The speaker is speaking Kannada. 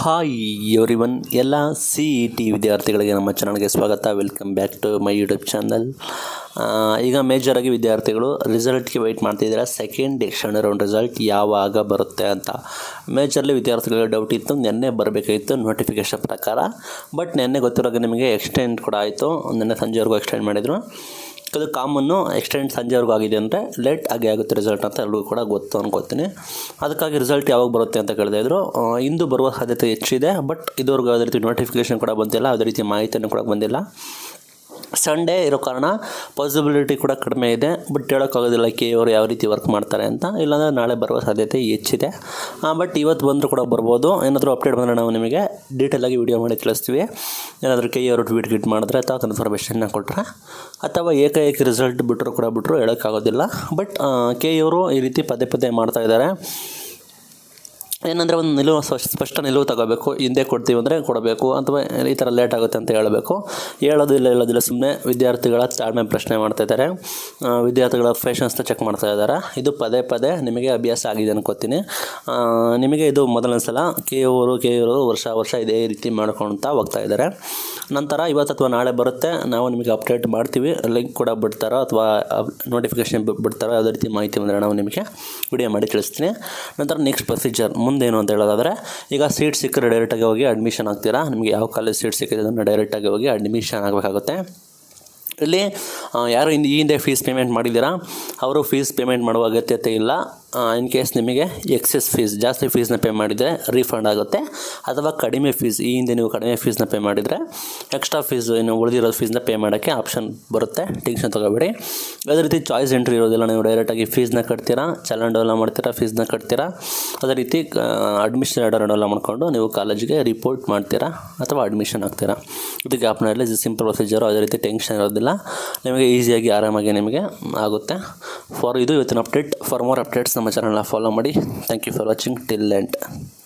ಹಾಯ್ ಎವ್ರಿ ಒನ್ ಎಲ್ಲ ಸಿ ಇ ಟಿ ವಿದ್ಯಾರ್ಥಿಗಳಿಗೆ ನಮ್ಮ ಚಾನಲ್ಗೆ ಸ್ವಾಗತ welcome back to my YouTube channel ಈಗ ಮೇಜರಾಗಿ ವಿದ್ಯಾರ್ಥಿಗಳು ರಿಸಲ್ಟ್ಗೆ ವೆಯ್ಟ್ ಮಾಡ್ತಿದ್ದಾರೆ ಸೆಕೆಂಡ್ ಎಕ್ಸ್ಟರ್ನಲ್ ರೌಂಡ್ ರಿಸಲ್ಟ್ ಯಾವಾಗ ಬರುತ್ತೆ ಅಂತ ಮೇಜರ್ಲಿ ವಿದ್ಯಾರ್ಥಿಗಳಿಗೆ ಡೌಟ್ ಇತ್ತು ನಿನ್ನೆ ಬರಬೇಕಾಗಿತ್ತು ನೋಟಿಫಿಕೇಶನ್ ಪ್ರಕಾರ ಬಟ್ ನಿನ್ನೆ ಗೊತ್ತಿರೋಗೆ ನಿಮಗೆ ಎಕ್ಸ್ಟೆಂಡ್ ಕೂಡ ಆಯಿತು ನಿನ್ನೆ ಸಂಜೆವರೆಗೂ ಎಕ್ಸ್ಟೆಂಡ್ ಮಾಡಿದರು ಅದು ಕಾಮನ್ನು ಎಕ್ಸ್ಟೆಂಡ್ ಸಂಜೆವರೆಗೂ ಆಗಿದೆ ಅಂದರೆ ಲೇಟ್ ಆಗಿ ಆಗುತ್ತೆ ರಿಸಲ್ಟ್ ಅಂತ ಎಲ್ರಿಗೂ ಕೂಡ ಗೊತ್ತು ಅನ್ಕೋತೀನಿ ಅದಕ್ಕಾಗಿ ರಿಸಲ್ಟ್ ಯಾವಾಗ ಬರುತ್ತೆ ಅಂತ ಕೇಳ್ತಾ ಇದ್ರು ಆ, ಇಂದು ಬರುವ ಸಾಧ್ಯತೆ ಹೆಚ್ಚಿದೆ ಬಟ್ ಇದುವರೆಗೂ ಯಾವುದೇ ರೀತಿ ನೋಟಿಫಿಕೇಶನ್ ಕೂಡ ಬಂದಿಲ್ಲ ಯಾವುದೇ ರೀತಿ ಮಾಹಿತಿಯನ್ನು ಕೂಡ ಬಂದಿಲ್ಲ ಸಂಡೇ ಇರೋ ಕಾರಣ ಪಾಸಿಬಿಲಿಟಿ ಕೂಡ ಕಡಿಮೆ ಇದೆ ಬಟ್ ಹೇಳೋಕ್ಕಾಗೋದಿಲ್ಲ ಕೆ ಅವರು ಯಾವ ರೀತಿ ವರ್ಕ್ ಮಾಡ್ತಾರೆ ಅಂತ ಇಲ್ಲಾಂದರೆ ನಾಳೆ ಬರುವ ಸಾಧ್ಯತೆ ಹೆಚ್ಚಿದೆ ಬಟ್ ಇವತ್ತು ಬಂದರೂ ಕೂಡ ಬರ್ಬೋದು ಏನಾದರೂ ಅಪ್ಡೇಟ್ ಬಂದರೆ ನಾವು ನಿಮಗೆ ಡೀಟೇಲಾಗಿ ವಿಡಿಯೋ ಮಾಡಿ ತಿಳಿಸ್ತೀವಿ ಏನಾದರೂ ಕೆ ಅವರು ಟ್ವೀಟ್ ಗಿಟ್ ಮಾಡಿದ್ರೆ ಅಥವಾ ಕನ್ಫರ್ಮೇಷನ್ನ ಕೊಟ್ಟರೆ ಅಥವಾ ಏಕಾಏಕಿ ರಿಸಲ್ಟ್ ಬಿಟ್ಟರು ಕೂಡ ಬಿಟ್ಟರು ಹೇಳೋಕ್ಕಾಗೋದಿಲ್ಲ ಬಟ್ ಕೆ ಅವರು ಈ ರೀತಿ ಪದೇ ಪದೇ ಮಾಡ್ತಾ ಇದ್ದಾರೆ ಏನಂದರೆ ಒಂದು ನಿಲುವು ಸ್ಪಷ್ಟ ಸ್ಪಷ್ಟ ನಿಲುವು ತಗೋಬೇಕು ಹಿಂದೆ ಕೊಡ್ತೀವಿ ಅಂದರೆ ಕೊಡಬೇಕು ಅಥವಾ ಈ ಥರ ಲೇಟ್ ಆಗುತ್ತೆ ಅಂತ ಹೇಳಬೇಕು ಹೇಳೋದಿಲ್ಲ ಹೇಳೋದಿಲ್ಲ ಸುಮ್ಮನೆ ವಿದ್ಯಾರ್ಥಿಗಳ ತಾಳ್ಮೆ ಪ್ರಶ್ನೆ ಮಾಡ್ತಾ ಇದ್ದಾರೆ ಆ, ವಿದ್ಯಾರ್ಥಿಗಳ ಫೇಷನ್ಸ್ನ ಚೆಕ್ ಮಾಡ್ತಾ ಇದ್ದಾರೆ ಇದು ಪದೇ ಪದೇ ನಿಮಗೆ ಅಭ್ಯಾಸ ಆಗಿದೆ ಅನ್ಕೋತೀನಿ ಆ, ನಿಮಗೆ ಇದು ಮೊದಲನೇ ಸಲ ಕೆ ಅವರು ಕೆ ಅವರು ವರ್ಷ ವರ್ಷ ಇದೇ ರೀತಿ ಮಾಡ್ಕೊಳ್ತಾ ಹೋಗ್ತಾ ಇದ್ದಾರೆ ನಂತರ ಇವತ್ತು ಅಥವಾ ನಾಳೆ ಬರುತ್ತೆ ನಾವು ನಿಮಗೆ ಅಪ್ಡೇಟ್ ಮಾಡ್ತೀವಿ ಲಿಂಕ್ ಕೂಡ ಬಿಡ್ತಾರೋ ಅಥವಾ ನೋಟಿಫಿಕೇಶನ್ ಬಿಡ್ತಾರೋ ಯಾವುದೇ ರೀತಿ ಮಾಹಿತಿ ಬಂದರೆ ನಾವು ನಿಮಗೆ ವಿಡಿಯೋ ಮಾಡಿ ತಿಳಿಸ್ತೀನಿ ನಂತರ ನೆಕ್ಸ್ಟ್ ಪ್ರೊಸೀಜರ್ ಮುಂದೇನು ಅಂತ ಹೇಳೋದಾದರೆ ಈಗ ಸೀಟ್ ಸಿಕ್ಕರೆ ಡೈರೆಕ್ಟಾಗಿ ಹೋಗಿ ಅಡ್ಮಿಷನ್ ಆಗ್ತೀರಾ ನಿಮಗೆ ಯಾವ ಕಾಲೇಜ್ ಸೀಟ್ ಸಿಕ್ಕಿದೆ ಅದನ್ನು ಡೈರೆಕ್ಟಾಗಿ ಹೋಗಿ ಅಡ್ಮಿಷನ್ ಆಗಬೇಕಾಗುತ್ತೆ ಇಲ್ಲಿ ಆ, ಯಾರು ಹಿಂದೆ ಈ ಹಿಂದೆ ಫೀಸ್ ಪೇಮೆಂಟ್ ಮಾಡಿದ್ದೀರಾ ಅವರು ಫೀಸ್ ಪೇಮೆಂಟ್ ಮಾಡುವ ಅಗತ್ಯತೆ ಇಲ್ಲ ಇನ್ ಕೇಸ್ ನಿಮಗೆ ಎಕ್ಸೆಸ್ ಫೀಸ್ ಜಾಸ್ತಿ ಫೀಸ್ನ ಪೇ ಮಾಡಿದರೆ ರೀಫಂಡ್ ಆಗುತ್ತೆ ಅಥವಾ ಕಡಿಮೆ ಫೀಸ್ ಈ ಹಿಂದೆ ನೀವು ಕಡಿಮೆ ಫೀಸ್ನ ಪೇ ಮಾಡಿದರೆ ಎಕ್ಸ್ಟ್ರಾ ಫೀಸ್ ಇನ್ನು ಉಳಿದಿರೋ ಫೀಸ್ನ ಪೇ ಮಾಡೋಕ್ಕೆ ಆಪ್ಷನ್ ಬರುತ್ತೆ ಟೆನ್ಷನ್ ತೊಗೋಬೇಡಿ ಅದೇ ರೀತಿ ಚಾಯ್ಸ್ ಎಂಟ್ರಿ ಇರೋದಿಲ್ಲ ನೀವು ಡೈರೆಕ್ಟಾಗಿ ಫೀಸ್ನ ಕಟ್ತೀರಾ ಚಲನ್ ಡೆವಲಪ್ ಮಾಡ್ತೀರಾ ಫೀಸ್ನ ಕಟ್ತೀರಾ ಅದೇ ರೀತಿ ಅಡ್ಮಿಷನ್ ಆರ್ಡರ್ ಡೆವಲಪ್ ಮಾಡಿಕೊಂಡು ನೀವು ಕಾಲೇಜಿಗೆ ರಿಪೋರ್ಟ್ ಮಾಡ್ತೀರಾ ಅಥವಾ ಅಡ್ಮಿಷನ್ ಆಗ್ತೀರಾ ಇದು ಗ್ಯಾಪ್ನಲ್ಲಿ ಸಿಂಪಲ್ ಪ್ರೊಸೀಜರು ಅದೇ ರೀತಿ ಟೆನ್ಷನ್ ಇರೋದಿಲ್ಲ ನಿಮಗೆ ಈಸಿಯಾಗಿ ಆರಾಮಾಗಿ ನಿಮಗೆ ಆಗುತ್ತೆ ಫಾರ್ ಇದು ಇವತ್ತಿನ ಅಪ್ಡೇಟ್ ಫಾರ್ ಮೋರ್ ಅಪ್ಡೇಟ್ಸ್ ನಮ್ಮ ಚಾನಲ್ನ ಫಾಲೋ ಮಾಡಿ thank you for watching till end